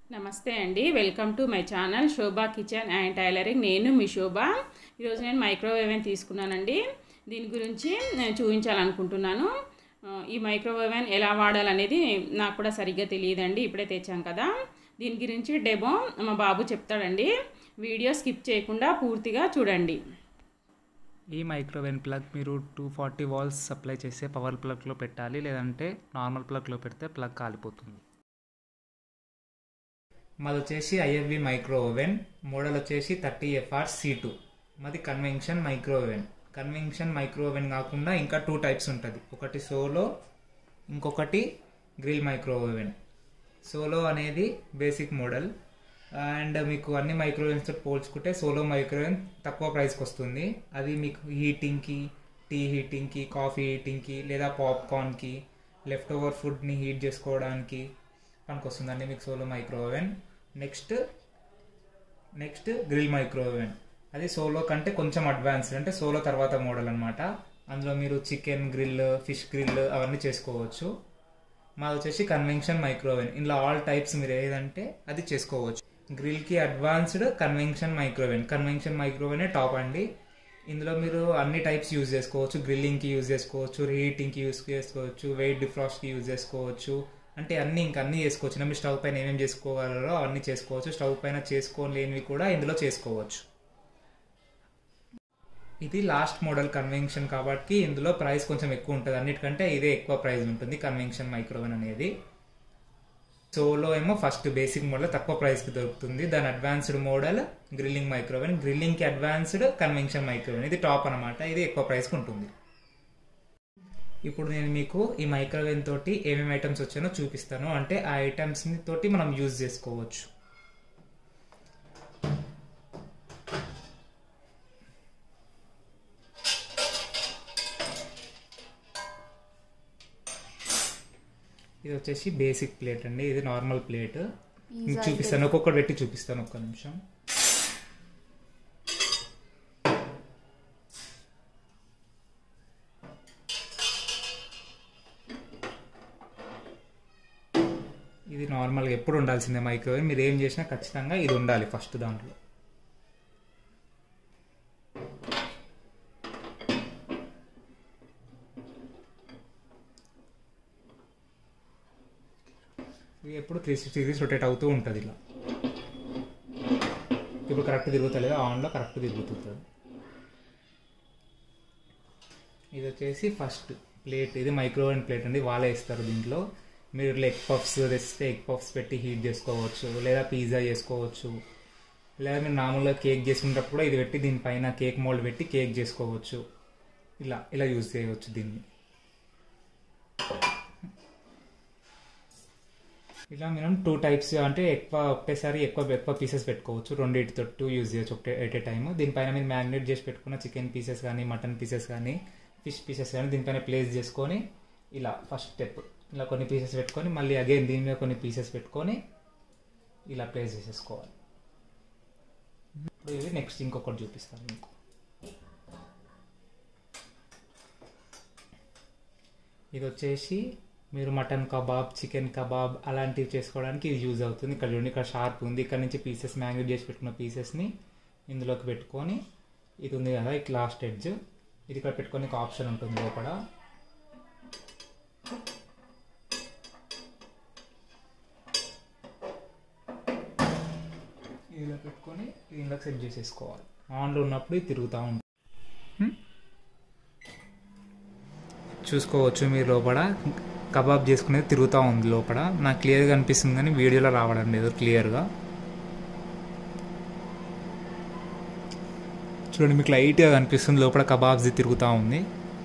నమస్తే అండి welcome to my channel Shobha kitchen and tailoring నేను మీ శోభ ఈరోజు నేను మైక్రోవేవ్ అని తీసుకున్నానండి దీని గురించి నేను చూపించాలనుకుంటున్నాను ఆ, ఈ మైక్రోవేవ్ ఎలా వాడాలనేది నాకు కూడా సరిగ్గా తెలియదండి ఇప్పుడే తెచ్చాం కదా దీని గురించి డెమో మా బాబు చెప్తాడండి వీడియో స్కిప్ చేయకుండా పూర్తిగా చూడండి ఈ మైక్రోవేవ్ ప్లగ్ మీరు టూ ఫార్టీ వాల్స్ సప్లై చేసే పవర్ ప్లగ్లో పెట్టాలి లేదంటే నార్మల్ ప్లగ్లో పెడితే ప్లగ్ కాలిపోతుంది మాది వచ్చేసి ఐఎఫ్వి మైక్రో ఓవెన్ మోడల్ వచ్చేసి థర్టీ ఎఫ్ఆర్ సి టూ మాది convention micro oven convention micro oven కాకుండా ఇంకా టూ టైప్స్ ఉంటుంది ఒకటి సోలో ఇంకొకటి గ్రిల్ మైక్రో ఓవెన్ సోలో అనేది బేసిక్ మోడల్ అండ్ మీకు అన్ని మైక్రోవేవ్స్తో పోల్చుకుంటే సోలో మైక్రోవేవ్ తక్కువ ప్రైస్కి వస్తుంది అది మీకు హీటింగ్కి టీ హీటింగ్కి కాఫీ హీటింగ్కి లేదా పాప్కార్న్కి లెఫ్ట్ ఓవర్ ఫుడ్ని హీట్ చేసుకోవడానికి పనికొస్తుందండి మీకు solo microwave next next grill microwave అది సోలో కంటే కొంచెం అడ్వాన్స్డ్ అంటే సోలో తర్వాత మోడల్ అనమాట అందులో మీరు చికెన్ గ్రిల్ ఫిష్ గ్రిల్ అవన్నీ చేసుకోవచ్చు మాది వచ్చేసి కన్వెన్షన్ మైక్రోవేవ్ ఇందులో ఆల్ టైప్స్ మీరు ఏదంటే అది చేసుకోవచ్చు గ్రిల్కి advanced convention microwave convention microwave top అండి ఇందులో మీరు అన్ని టైప్స్ యూజ్ చేసుకోవచ్చు గ్రిల్లింగ్కి యూజ్ చేసుకోవచ్చు హీటింగ్కి యూజ్ చేసుకోవచ్చు వెయిట్ డిఫ్రాస్ట్కి యూజ్ చేసుకోవచ్చు అంటే అన్ని ఇంకా అన్ని చేసుకోవచ్చు మీరు స్టవ్ పైన ఏమేమి చేసుకోగలరో అవన్నీ చేసుకోవచ్చు స్టవ్ పైన చేసుకోలేనివి కూడా ఇందులో చేసుకోవచ్చు ఇది లాస్ట్ మోడల్ కన్వెన్షన్ కాబట్టి ఇందులో ప్రైస్ కొంచెం ఎక్కువ ఉంటుంది అన్నిటికంటే ఇదే ఎక్కువ ప్రైస్ ఉంటుంది కన్వెన్షన్ మైక్రోవెన్ అనేది సోలో ఏమో ఫస్ట్ బేసిక్ మోడల్ తక్కువ ప్రైస్కి దొరుకుతుంది దాని అడ్వాన్స్డ్ మోడల్ గ్రిల్లింగ్ మైక్రోవెన్ గ్రిల్లింగ్కి అడ్వాన్స్డ్ కన్వెన్షన్ మైక్రోవెన్ ఇది టాప్ అనమాట ఇది ఎక్కువ ప్రైస్కి ఉంటుంది ఇప్పుడు నేను మీకు ఈ మైక్రోవేవ్ తోటి ఏమేమి ఐటమ్స్ వచ్చానో చూపిస్తాను అంటే ఆ ఐటమ్స్ తోటి మనం యూజ్ చేసుకోవచ్చు ఇది వచ్చేసి బేసిక్ ప్లేట్ అండి ఇది నార్మల్ ప్లేట్ మీకు చూపిస్తాను ఒక్కొక్కటి పెట్టి చూపిస్తాను ఒక్క నిమిషం ఇది నార్మల్గా ఎప్పుడు ఉండాల్సిందే మైక్రోవేవ్ మీరు ఏం చేసినా ఖచ్చితంగా ఇది ఉండాలి ఫస్ట్ దాంట్లో ఇది ఎప్పుడు త్రీ సిక్స్టీ డిగ్రీస్ రొటేట్ అవుతూ ఉంటుంది ఇలా ఇప్పుడు కరెక్ట్ తిరుగుతలేదు ఆన్లో కరెక్ట్ తిరుగుతుంది ఇది వచ్చేసి ఫస్ట్ ప్లేట్ ఇది మైక్రోవేవ్ ప్లేట్ అండి వాళ్ళే ఇస్తారు దీంట్లో మీరు ఎగ్ పఫ్స్ తెస్తే ఎగ్ పఫ్స్ పెట్టి హీట్ చేసుకోవచ్చు లేదా పిజ్జా చేసుకోవచ్చు లేదా మీరు మామూలుగా కేక్ చేసుకునేటప్పుడు కూడా ఇది పెట్టి దీనిపైన కేక్ మోల్డ్ పెట్టి కేక్ చేసుకోవచ్చు ఇలా ఇలా యూజ్ చేయవచ్చు దీన్ని ఇలా మనం టూ టైప్స్ అంటే ఎక్కువ ఒకేసారి ఎక్కువ ఎక్కువ పీసెస్ పెట్టుకోవచ్చు రెండింటితో టూ యూజ్ చేయొచ్చు ఒకటే ఎట్ ఏ టైమ్ దీనిపైన మీరు మ్యారినేట్ చేసి పెట్టుకున్న చికెన్ పీసెస్ కానీ మటన్ పీసెస్ కానీ ఫిష్ పీసెస్ కానీ దీనిపైన ప్లేస్ చేసుకొని ఇలా ఫస్ట్ స్టెప్ ఇలా కొన్ని పీసెస్ పెట్టుకొని మళ్ళీ అగైన్ దీని మీద కొన్ని పీసెస్ పెట్టుకొని ఇలా ప్లేస్ చేసేసుకోవాలి ఇప్పుడు ఇది నెక్స్ట్ ఇంకొకటి చూపిస్తాను మీకు ఇది వచ్చేసి మీరు మటన్ కబాబ్ చికెన్ కబాబ్ అలాంటివి చేసుకోవడానికి ఇది యూజ్ అవుతుంది ఇక్కడ చూడండి ఇక్కడ షార్ప్ ఉంది ఇక్కడ నుంచి పీసెస్ మ్యాగ్నేట్ చేసి పెట్టుకున్న పీసెస్ని ఇందులోకి పెట్టుకొని ఇది ఉంది కదా ఇట్లా లాస్ట్ ఎడ్జ్ ఇది ఇక్కడ పెట్టుకొని ఒక ఆప్షన్ ఉంటుంది లోపల ఇలా పెట్టుకొని దీనిలోకి సెట్ చేసేసుకోవాలి ఆన్లో ఉన్నప్పుడు ఇది తిరుగుతూ ఉంటుంది చూసుకోవచ్చు మీరు లోపల కబాబ్ చేసుకునేది తిరుగుతూ ఉంది లోపల నాకు క్లియర్గా అనిపిస్తుంది కానీ వీడియోలో రావడం లేదు క్లియర్గా చూడండి మీకు లైట్గా కనిపిస్తుంది లోపల కబాబ్స్ తిరుగుతూ ఉంది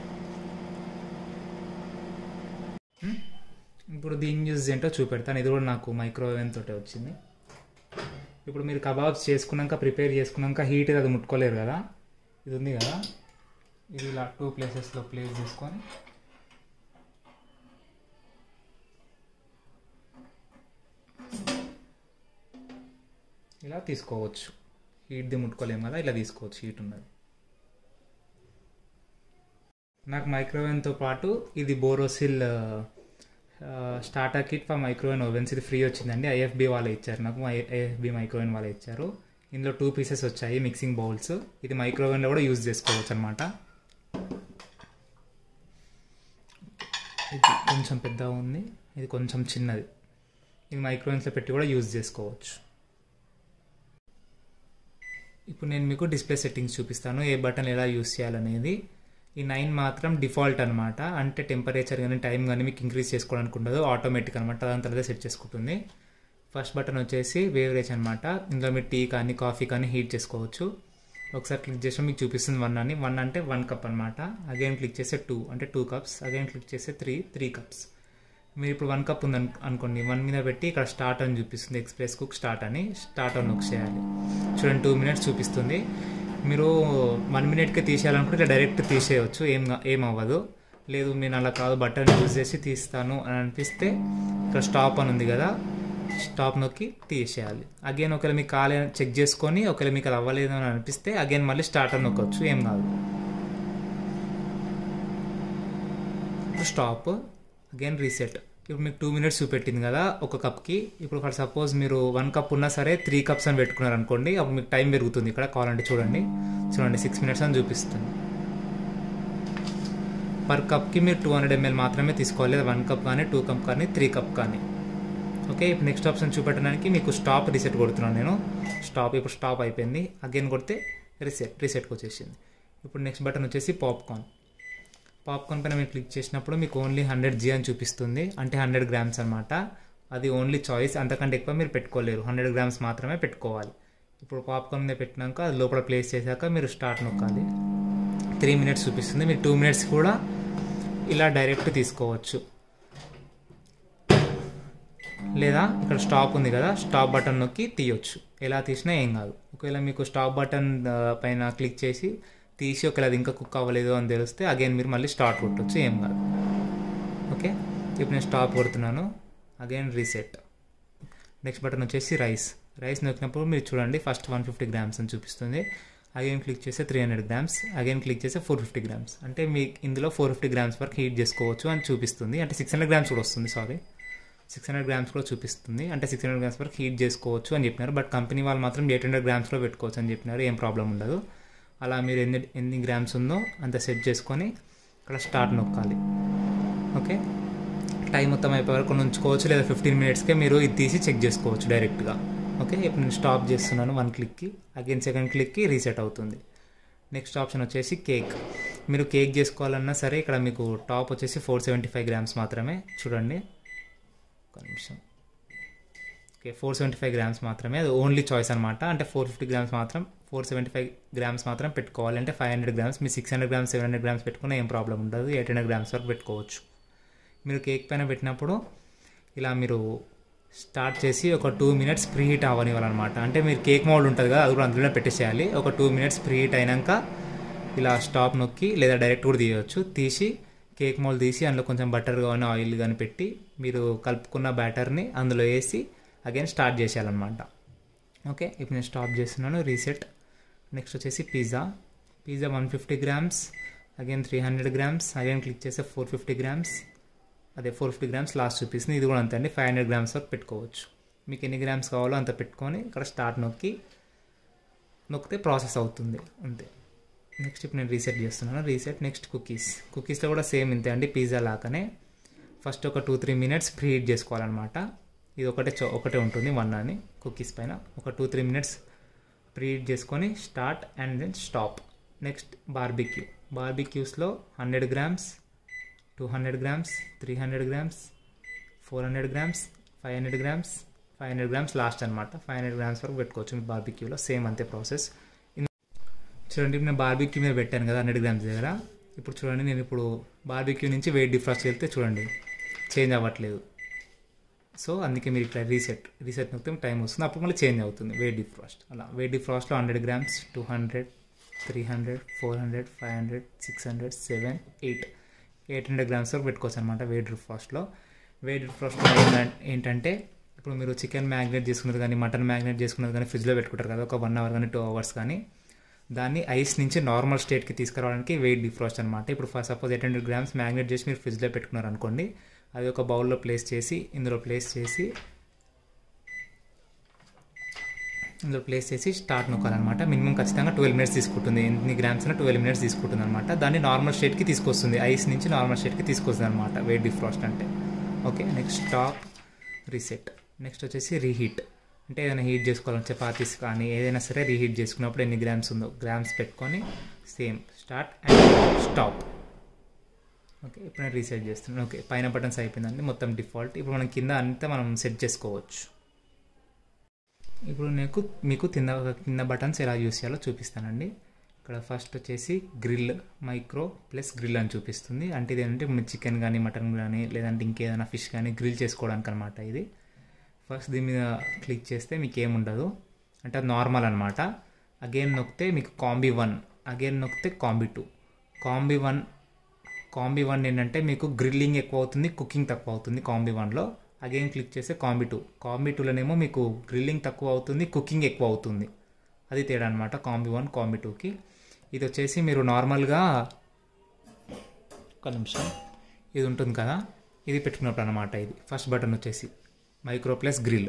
ఇప్పుడు దీని యూజ్ ఏంటో చూపెడతాను ఇది కూడా నాకు మైక్రోవేవ్ తోటే వచ్చింది ఇప్పుడు మీరు కబాబ్స్ చేసుకున్నాక ప్రిపేర్ చేసుకున్నాక హీట్ అది ముట్టుకోలేరు కదా ఇది ఉంది కదా ఇది ఇలా టూ ప్లేసెస్లో ప్లేస్ చేసుకొని ఇలా తీసుకోవచ్చు హీట్ది ముట్టుకోలేము కదా ఇలా తీసుకోవచ్చు హీట్ ఉన్నది నాకు మైక్రోవేవ్తో పాటు ఇది Borosil starter kit for microwave ovens ఇది ఫ్రీ వచ్చిందండి ఐఎఫ్బి వాళ్ళే ఇచ్చారు నాకు ఐఎఫ్బి మైక్రోవేవ్ వాళ్ళే ఇచ్చారు ఇందులో టూ పీసెస్ వచ్చాయి మిక్సింగ్ బౌల్స్ ఇది మైక్రోవేవ్లో కూడా యూజ్ చేసుకోవచ్చు అనమాట ఇది కొంచెం పెద్దగా ఉంది ఇది కొంచెం చిన్నది ఇది మైక్రోవేవ్స్లో పెట్టి కూడా యూజ్ చేసుకోవచ్చు ఇప్పుడు నేను మీకు డిస్ప్లే సెట్టింగ్స్ చూపిస్తాను ఏ బటన్ ఎలా యూస్ చేయాలనేది ఈ నైన్ మాత్రం డిఫాల్ట్ అనమాట అంటే టెంపరేచర్ కానీ టైం కానీ మీకు ఇంక్రీజ్ చేసుకోవడానికి ఉండదు ఆటోమేటిక్ అనమాట దాని తర్వాత సెట్ చేసుకుంటుంది ఫస్ట్ బటన్ వచ్చేసి వేవరేజ్ అనమాట ఇందులో మీరు టీ కానీ కాఫీ కానీ హీట్ చేసుకోవచ్చు ఒకసారి క్లిక్ చేస్తే మీకు చూపిస్తుంది వన్ అని వన్ అంటే వన్ కప్ అనమాట అగైన్ క్లిక్ చేస్తే టూ అంటే టూ కప్స్ అగైన్ క్లిక్ చేస్తే త్రీ త్రీ కప్స్ మీరు ఇప్పుడు వన్ కప్ ఉంది అనుకోండి వన్ మీద పెట్టి ఇక్కడ స్టార్ట్ అని చూపిస్తుంది ఎక్స్ప్రెస్ కుక్ స్టార్ట్ అని స్టార్ట్ అని నొక్ చేయాలి చూడండి టూ మినిట్స్ చూపిస్తుంది మీరు వన్ మినిట్కి తీసేయాలనుకుంటే ఇట్లా డైరెక్ట్ తీసేయవచ్చు ఏం ఏం అవ్వదు లేదు నేను అలా కాదు బటన్ యూజ్ చేసి తీస్తాను అని అనిపిస్తే ఇక్కడ స్టాప్ అని ఉంది కదా స్టాప్ నొక్కి తీసేయాలి అగైన్ ఒకవేళ మీకు కాలే చెక్ చేసుకొని ఒకవేళ మీకు అది అవ్వలేదు అని అనిపిస్తే అగైన్ మళ్ళీ స్టార్ట్ అని నొక్కొచ్చు ఏం కాదు స్టాప్ అగైన్ రీసెట్ ఇప్పుడు మీకు టూ మినిట్స్ చూపెట్టింది కదా ఒక కప్కి ఇప్పుడు ఫర్ సపోజ్ మీరు వన్ కప్ ఉన్నా సరే త్రీ కప్స్ అని పెట్టుకున్నారు అనుకోండి అప్పుడు మీకు టైం పెరుగుతుంది ఇక్కడ కావాలంటే చూడండి చూడండి సిక్స్ మినిట్స్ అని చూపిస్తుంది పర్ కప్కి మీరు టూ హండ్రెడ్ ఎంఎల్ మాత్రమే తీసుకోవాలి లేదా వన్ కప్ కానీ టూ కప్ కానీ త్రీ కప్ కానీ ఓకే ఇప్పుడు నెక్స్ట్ ఆప్షన్ చూపెట్టడానికి మీకు స్టాప్ రీసెట్ కొడుతున్నాను నేను స్టాప్ ఇప్పుడు స్టాప్ అయిపోయింది అగైన్ కొడితే రీసెట్ రీసెట్కి వచ్చేసింది ఇప్పుడు నెక్స్ట్ బటన్ వచ్చేసి పాప్కార్న్ పాప్కార్న్ పైన మీరు క్లిక్ చేసినప్పుడు మీకు ఓన్లీ హండ్రెడ్ జీ అని చూపిస్తుంది అంటే హండ్రెడ్ గ్రామ్స్ అనమాట అది ఓన్లీ చాయిస్ అంతకంటే ఎక్కువ మీరు పెట్టుకోలేరు హండ్రెడ్ గ్రామ్స్ మాత్రమే పెట్టుకోవాలి ఇప్పుడు పాప్కార్న్ మీద పెట్టినాక అది లోపల ప్లేస్ చేశాక మీరు స్టార్ట్ నొక్కాలి త్రీ మినిట్స్ చూపిస్తుంది మీరు టూ మినిట్స్ కూడా ఇలా డైరెక్ట్ తీసుకోవచ్చు లేదా ఇక్కడ స్టాప్ ఉంది కదా స్టాప్ బటన్ నొక్కి తీయొచ్చు ఎలా తీసినా ఏం కాదు ఒకవేళ మీకు స్టాప్ బటన్ పైన క్లిక్ చేసి తీసి ఒకవేళ అది ఇంకా కుక్ అవ్వలేదు అని తెలిస్తే అగైన్ మీరు మళ్ళీ స్టార్ట్ కొట్టచ్చు ఏం కాదు ఓకే ఇప్పుడు నేను స్టాప్ కొడుతున్నాను అగైన్ రీసెట్ నెక్స్ట్ బటన్ వచ్చేసి రైస్ రైస్ నొక్కినప్పుడు మీరు చూడండి ఫస్ట్ వన్ ఫిఫ్టీ గ్రామ్స్ అని చూపిస్తుంది అగైన్ క్లిక్ చేస్తే three hundred grams again click చేస్తే ఫోర్ ఫిఫ్టీ గ్రామ్స్ అంటే మీకు ఇందులో ఫోర్ ఫిఫ్టీ గ్రామ్స్ వరకు హీట్ చేసుకోవచ్చు అని చూపిస్తుంది అంటే సిక్స్ హండ్రెడ్ గ్రామ్స్ కూడా వస్తుంది సారీ సిక్స్ హండ్రెడ్ గ్రామ్స్ కూడా చూపిస్తుంది అంటే సిక్స్ హండ్రెడ్ గ్రామ్స్ వరకు హీట్ చేసుకోవచ్చు అని చెప్పినారు బట్ కంపెనీ వాళ్ళు మాత్రం ఎయిట్ హండ్రెడ్ గ్రామ్స్లో పెట్టుకోవచ్చు అని చెప్పినారు ఏం ప్రాబ్లం ఉండదు అలా మీరు ఎన్ని ఎన్ని గ్రామ్స్ ఉందో అంత సెట్ చేసుకొని ఇక్కడ స్టార్ట్ నొక్కాలి ఓకే టైం మొత్తం అయిపోయే వరకు ఉంచుకోవచ్చు లేదా ఫిఫ్టీన్ మినిట్స్కే మీరు ఇది తీసి చెక్ చేసుకోవచ్చు డైరెక్ట్గా ఓకే ఇప్పుడు నేను స్టాప్ చేస్తున్నాను వన్ క్లిక్కి అగైన్ సెకండ్ క్లిక్కి రీసెట్ అవుతుంది నెక్స్ట్ ఆప్షన్ వచ్చేసి కేక్ మీరు కేక్ చేసుకోవాలన్నా సరే ఇక్కడ మీకు టాప్ వచ్చేసి ఫోర్ సెవెంటీ ఫైవ్ గ్రామ్స్ మాత్రమే చూడండి ఒక నిమిషం okay four seventy five grams మాత్రమే అది ఓన్లీ చాయిస్ అనమాట అంటే ఫోర్ ఫిఫ్టీ గ్రామ్స్ మాత్రం ఫోర్ సెవెంటీ ఫైవ్ గ్రామ్స్ మాత్రం పెట్టుకోవాలి అంటే ఫైవ్ హండ్రెడ్ గ్రామ్స్ మీ six hundred grams seven hundred grams పెట్టుకున్నా ఏం ప్రాబ్లం ఉండదు ఎయిట్ హండ్రెడ్ గ్రామ్స్ వరకు పెట్టుకోవచ్చు మీరు కేక్ పైన పెట్టినప్పుడు ఇలా మీరు స్టార్ట్ చేసి ఒక టూ మినిట్స్ ప్రీ హీట్ అవ్వనివ్వాలన్నమాట అంటే మీరు కేక్ మోల్డ్ ఉంటుంది కదా అది కూడా అందులో పెట్టేసేయాలి ఒక టూ మినిట్స్ ప్రీ హీట్ అయినాక ఇలా స్టాప్ నొక్కి లేదా డైరెక్ట్ కూడా తీయవచ్చు తీసి కేక్ మోల్డ్ తీసి అందులో కొంచెం బటర్ కానీ ఆయిల్ కానీ పెట్టి మీరు కలుపుకున్న బ్యాటర్ని అందులో వేసి అగైన్ స్టార్ట్ చేసేయాలన్నమాట ఓకే ఇప్పుడు నేను స్టాప్ చేస్తున్నాను రీసెట్ నెక్స్ట్ వచ్చేసి pizza pizza one fifty grams again three hundred grams again click చేస్తే ఫోర్ ఫిఫ్టీ గ్రామ్స్ అదే ఫోర్ ఫిఫ్టీ గ్రామ్స్ లాస్ట్ చూపిస్తుంది ఇది కూడా అంతే అండి ఫైవ్ హండ్రెడ్ గ్రామ్స్ వరకు పెట్టుకోవచ్చు మీకు ఎన్ని గ్రామ్స్ కావాలో అంత పెట్టుకొని ఇక్కడ స్టార్ట్ నొక్కి నొక్కితే ప్రాసెస్ అవుతుంది అంతే నెక్స్ట్ ఇప్పుడు నేను రీసెట్ చేస్తున్నాను రీసెట్ నెక్స్ట్ కుకీస్ కుకీస్లో కూడా సేమ్ ఇంతే అండి పిజ్జా లాగానే ఫస్ట్ ఒక two three minutes preheat చేసుకోవాలన్నమాట ఇది ఒకటే ఒకటే ఉంటుంది వన్ అని కుకీస్ పైన ఒక two three minutes preheat చేసుకొని start and then stop next barbecue బార్బిక్యూస్లో hundred grams two hundred grams three hundred grams four hundred grams five hundred grams five hundred grams last అనమాట five hundred grams వరకు పెట్టుకోవచ్చు మీ బార్బిక్యూలో same అంతే process చూడండి నేను barbecue మీద పెట్టాను కదా హండ్రెడ్ గ్రామ్స్ దగ్గర ఇప్పుడు చూడండి నేను ఇప్పుడు బార్బిక్యూ నుంచి వెయిట్ డిఫ్రాస్ట్ వెళ్తే చూడండి చేంజ్ అవ్వట్లేదు సో అందుకే మీరు ఇట్లా రీసెట్ రీసెట్ నొక్కితే టైం వస్తుంది అప్పుడు మళ్ళీ చేంజ్ అవుతుంది వెయిట్ డిఫ్రాస్ట్ అలా వెయిట్ డిఫ్రాస్ట్లో hundred grams two hundred three hundred four hundred five hundred six hundred seven eight eight hundred grams వరకు పెట్టుకోవచ్చు అనమాట వెయిట్ డిఫ్రాస్ట్లో వెయిట్ డిఫ్రాస్ట్లో ఏంటంటే ఇప్పుడు మీరు చికెన్ మ్యాగ్నేట్ చేసుకున్నది కానీ మటన్ మ్యాగ్నేట్ చేసుకున్నది కానీ ఫ్రిడ్జ్లో పెట్టుకుంటారు కదా ఒక వన్ అవర్ కానీ టూ అవర్స్ కానీ దాన్ని ఐస్ నుంచి నార్మల్ స్టేట్కి తీసుకురావడానికి వెయిట్ డిఫ్రాస్ట్ అనమాట ఇప్పుడు for suppose eight hundred grams మ్యాగ్నేట్ చేసి మీరు ఫ్రిడ్జ్లో పెట్టుకున్నారు అనుకోండి అది ఒక బౌల్లో ప్లేస్ చేసి ఇందులో ప్లేస్ చేసి ఇందులో ప్లేస్ చేసి స్టార్ట్ నొక్కాలన్నమాట మినిమం ఖచ్చితంగా ట్వెల్వ్ మినిట్స్ తీసుకుంటుంది ఎన్ని గ్రామ్స్ అయినా ట్వెల్వ్ మినిట్స్ తీసుకుంటుంది అనమాట దాన్ని నార్మల్ స్టేట్కి తీసుకొస్తుంది ఐస్ నుంచి నార్మల్ స్టేట్కి తీసుకొస్తుంది అనమాట వెయిట్ డిఫ్రాస్ట్ అంటే okay next stop reset next వచ్చేసి రీహీట్ అంటే ఏదైనా హీట్ చేసుకోవాలని చపాతీస్ కానీ ఏదైనా సరే రీహీట్ చేసుకున్నప్పుడు ఎన్ని గ్రామ్స్ ఉందో గ్రామ్స్ పెట్టుకొని same start and stop okay ఇప్పుడు నేను రీసెట్ చేస్తున్నాను ఓకే పైన బటన్స్ అయిపోయిందండి మొత్తం డిఫాల్ట్ ఇప్పుడు మనం కింద అంతా మనం సెట్ చేసుకోవచ్చు ఇప్పుడు నీకు మీకు కింద కింద బటన్స్ ఎలా యూస్ చేయాలో చూపిస్తానండి ఇక్కడ ఫస్ట్ వచ్చేసి గ్రిల్ మైక్రో ప్లస్ గ్రిల్ అని చూపిస్తుంది అంటే ఇది ఏంటంటే చికెన్ కానీ మటన్ కానీ లేదంటే ఇంకేదైనా ఫిష్ కానీ గ్రిల్ చేసుకోవడానికి అనమాట ఇది ఫస్ట్ దీని మీద క్లిక్ చేస్తే మీకు ఏముండదు అంటే అది నార్మల్ అనమాట అగైన్ నొక్కితే మీకు కాంబీ వన్ అగైన్ నొక్కితే combi two combi one combi one ఏంటంటే మీకు గ్రిల్లింగ్ ఎక్కువ అవుతుంది కుకింగ్ తక్కువ అవుతుంది కాంబీ వన్లో అగైన్ క్లిక్ చేస్తే కాంబీ టూ కాంబీ టూలోనేమో మీకు గ్రిల్లింగ్ తక్కువ అవుతుంది కుకింగ్ ఎక్కువ అవుతుంది అది తేడా అనమాట కాంబీ వన్ కాంబీ టూకి ఇది వచ్చేసి మీరు నార్మల్గా ఒక నిమిషం ఇది ఉంటుంది కదా ఇది పెట్టుకున్నప్పుడు అనమాట ఇది ఫస్ట్ బటన్ వచ్చేసి మైక్రో ప్లస్ గ్రిల్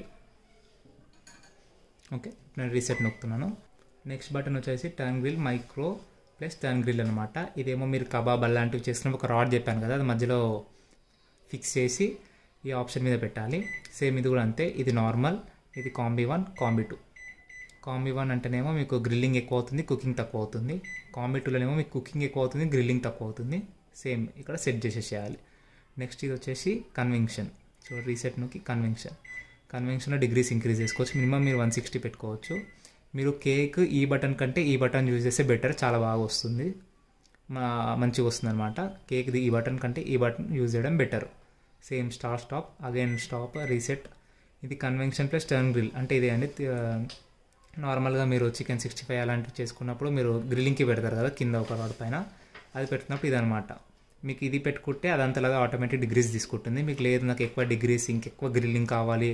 ఓకే నేను రీసెట్ నొక్కుతున్నాను నెక్స్ట్ బటన్ వచ్చేసి turn grill micro plus turn grill అనమాట ఇదేమో మీరు కబాబ్ అలాంటివి చేసినప్పుడు ఒక రాడ్ చెప్పాను కదా అది మధ్యలో ఫిక్స్ చేసి ఈ ఆప్షన్ మీద పెట్టాలి సేమ్ ఇది కూడా అంతే ఇది నార్మల్ ఇది combi one combi two combi one అంటేనేమో మీకు గ్రిల్లింగ్ ఎక్కువ అవుతుంది కుకింగ్ తక్కువ అవుతుంది కాంబీ టూలోనేమో మీకు కుకింగ్ ఎక్కువ అవుతుంది గ్రిల్లింగ్ తక్కువ అవుతుంది సేమ్ ఇక్కడ సెట్ చేసేసేయాలి నెక్స్ట్ ఇది వచ్చేసి కన్వెన్షన్ సో రీసెట్ నొక్కి కన్వెన్షన్ కన్వెన్షన్లో డిగ్రీస్ ఇంక్రీజ్ చేసుకోవచ్చు మినిమం మీరు వన్ సిక్స్టీ పెట్టుకోవచ్చు మీరు కేక్ ఈ బటన్ కంటే ఈ బటన్ యూజ్ చేస్తే బెటర్ చాలా బాగా వస్తుంది మా మంచిగా వస్తుంది అనమాట కేక్ది ఈ బటన్ కంటే ఈ బటన్ యూజ్ చేయడం better same start stop again stop reset ఇది కన్వెన్షన్ ప్లస్ టర్న్ గ్రిల్ అంటే ఇదే అండి నార్మల్గా మీరు చికెన్ సిక్స్టీ ఫైవ్ అలాంటివి చేసుకున్నప్పుడు మీరు గ్రిల్లింగ్కి పెడతారు కదా కింద ఒక రాడ్ పైన అది పెట్టినప్పుడు ఇదనమాట మీకు ఇది పెట్టుకుంటే అదంతలాగా ఆటోమేటిక్ డిగ్రీస్ తీసుకుంటుంది మీకు లేదు నాకు ఎక్కువ డిగ్రీస్ ఇంకెక్కువ గ్రిల్లింగ్ కావాలి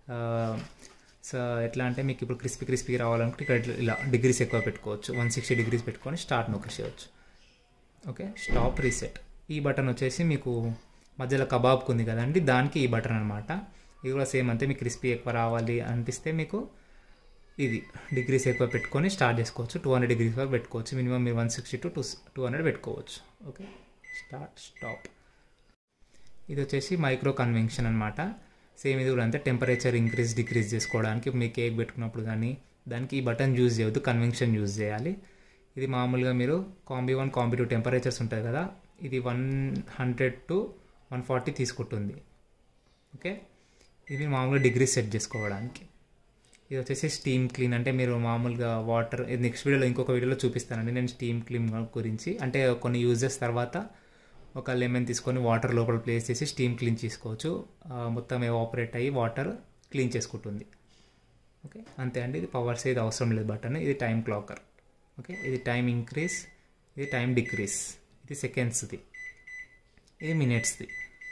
సో ఎట్లా అంటే మీకు ఇప్పుడు క్రిస్పీ క్రిస్పీ రావాలనుకుంటే ఇక్కడ ఇలా డిగ్రీస్ ఎక్కువ పెట్టుకోవచ్చు వన్ సిక్స్టీ డిగ్రీస్ పెట్టుకొని స్టార్ట్ నొక్కేసేయచ్చు ఓకే స్టాప్ రీసెట్ ఈ బటన్ వచ్చేసి మీకు మధ్యలో కబాబ్కి ఉంది కదండి దానికి ఈ బటన్ అనమాట ఇది కూడా సేమ్ అంతే మీకు క్రిస్పీ ఎక్కువ రావాలి అనిపిస్తే మీకు ఇది డిగ్రీస్ ఎక్కువ పెట్టుకొని స్టార్ట్ చేసుకోవచ్చు టూ హండ్రెడ్ డిగ్రీస్ వరకు పెట్టుకోవచ్చు మినిమం మీరు one sixty to two two hundred పెట్టుకోవచ్చు ఓకే స్టార్ట్ స్టాప్ ఇది వచ్చేసి మైక్రో కన్వెన్షన్ అనమాట సేమ్ ఇది కూడా అంతే టెంపరేచర్ ఇంక్రీజ్ డిక్రీజ్ చేసుకోవడానికి మీ కేక్ పెట్టుకున్నప్పుడు కానీ దానికి ఈ బటన్ యూజ్ చేయవద్దు కన్వెన్షన్ యూజ్ చేయాలి ఇది మామూలుగా మీరు combi one combi two temperatures ఉంటాయి కదా ఇది one hundred to one forty తీసుకుంటుంది ఓకే ఇది మామూలుగా డిగ్రీ సెట్ చేసుకోవడానికి ఇది వచ్చేసి స్టీమ్ క్లీన్ అంటే మీరు మామూలుగా వాటర్ నెక్స్ట్ వీడియోలో ఇంకొక వీడియోలో చూపిస్తానండి నేను స్టీమ్ క్లీన్ గురించి అంటే కొన్ని యూజెస్ తర్వాత ఒక లెమన్ తీసుకొని వాటర్ లోపల ప్లేస్ చేసి స్టీమ్ క్లీన్ చేసుకోవచ్చు మొత్తం ఎవాపరేట్ అయ్యి వాటర్ క్లీన్ చేసుకుంటుంది ఓకే అంతే అండి ఇది పవర్స్ ఇది అవసరం లేదు బటన్ ఇది టైం క్లాకర్ ఓకే ఇది టైం ఇంక్రీస్ ఇది టైం డిక్రీస్ ఇది సెకండ్స్ది ఇది మినిట్స్ది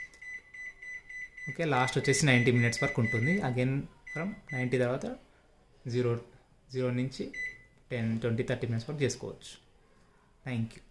ఓకే లాస్ట్ వచ్చేసి నైంటీ మినిట్స్ వరకు ఉంటుంది అగైన్ ఫ్రమ్ నైంటీ తర్వాత జీరో జీరో నుంచి టెన్ ట్వంటీ థర్టీ మినిట్స్ వరకు చేసుకోవచ్చు థ్యాంక్ యూ